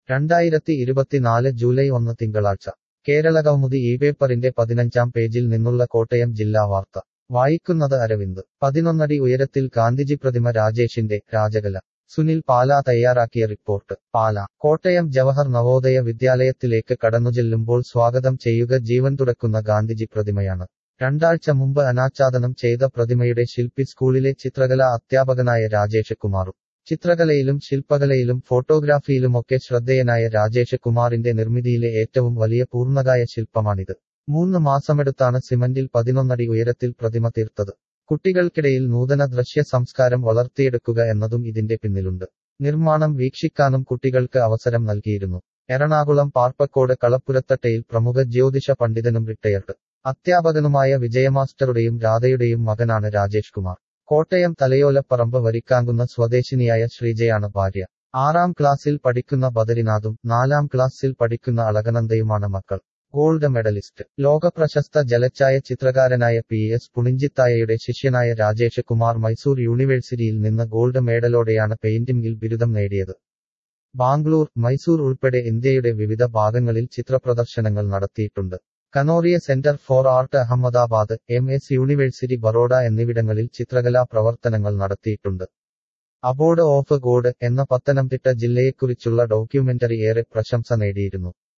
രണ്ടായിരത്തി ഇരുപത്തിനാല് ജൂലൈ ഒന്ന് തിങ്കളാഴ്ച കേരളകൗമുദി ഈ പേപ്പറിന്റെ പതിനഞ്ചാം പേജിൽ നിന്നുള്ള കോട്ടയം ജില്ലാ വാർത്ത വായിക്കുന്നത് അരവിന്ദ് പതിനൊന്നടി ഉയരത്തിൽ ഗാന്ധിജി പ്രതിമ രാജേഷിന്റെ രാജകല സുനിൽ പാല തയ്യാറാക്കിയ റിപ്പോർട്ട് പാല കോട്ടയം ജവഹർ നവോദയ വിദ്യാലയത്തിലേക്ക് കടന്നുചെല്ലുമ്പോൾ സ്വാഗതം ചെയ്യുക ജീവൻ തുറക്കുന്ന ഗാന്ധിജി പ്രതിമയാണ് രണ്ടാഴ്ച മുമ്പ് അനാച്ഛാദനം ചെയ്ത പ്രതിമയുടെ ശില്പി സ്കൂളിലെ ചിത്രകലാ അധ്യാപകനായ രാജേഷ് കുമാറും ചിത്രകലയിലും ശില്പകലയിലും ഫോട്ടോഗ്രാഫിയിലുമൊക്കെ ശ്രദ്ധേയനായ രാജേഷ് കുമാറിന്റെ നിർമ്മിതിയിലെ ഏറ്റവും വലിയ പൂർണ്ണകായ ശില്പമാണിത് മൂന്ന് മാസമെടുത്താണ് സിമന്റിൽ പതിനൊന്നടി ഉയരത്തിൽ പ്രതിമ തീർത്തത് കുട്ടികൾക്കിടയിൽ നൂതന ദൃശ്യ സംസ്കാരം വളർത്തിയെടുക്കുക എന്നതും ഇതിന്റെ പിന്നിലുണ്ട് നിർമ്മാണം വീക്ഷിക്കാനും കുട്ടികൾക്ക് അവസരം നൽകിയിരുന്നു എറണാകുളം പാർപ്പക്കോട് കളപ്പുരത്തട്ടയിൽ പ്രമുഖ ജ്യോതിഷ പണ്ഡിതനും റിട്ടയർഡ് അധ്യാപകനുമായ വിജയമാസ്റ്ററുടെയും രാധയുടെയും മകനാണ് രാജേഷ് കുമാർ കോട്ടയം തലയോലപ്പറമ്പ് വരിക്കാങ്കുന്ന സ്വദേശിനിയായ ശ്രീജയാണ് ഭാര്യ ആറാം ക്ലാസ്സിൽ പഠിക്കുന്ന ബദരിനാഥും നാലാം ക്ലാസ്സിൽ പഠിക്കുന്ന അളകനന്ദയുമാണ് മക്കൾ ഗോൾഡ് മെഡലിസ്റ്റ് ലോകപ്രശസ്ത ജലച്ചായ ചിത്രകാരനായ പി എസ് പുണിഞ്ചിത്തായയുടെ ശിഷ്യനായ രാജേഷ് കുമാർ മൈസൂർ യൂണിവേഴ്സിറ്റിയിൽ നിന്ന് ഗോൾഡ് മെഡലോടെയാണ് പെയിന്റിംഗിൽ ബിരുദം നേടിയത് ബാംഗ്ലൂർ മൈസൂർ ഉൾപ്പെടെ ഇന്ത്യയുടെ വിവിധ ഭാഗങ്ങളിൽ ചിത്രപ്രദർശനങ്ങൾ നടത്തിയിട്ടുണ്ട് Kanoria centre for art Ahmedabad M S university Baroda എന്നിവിടങ്ങളിൽ ചിത്രകലാ പ്രവർത്തനങ്ങൾ നടത്തിയിട്ടുണ്ട് അബോർഡ് ഓഫ് ഗോഡ് എന്ന പത്തനംതിട്ട ജില്ലയെക്കുറിച്ചുള്ള ഡോക്യുമെന്ററി ഏറെ പ്രശംസ നേടിയിരുന്നു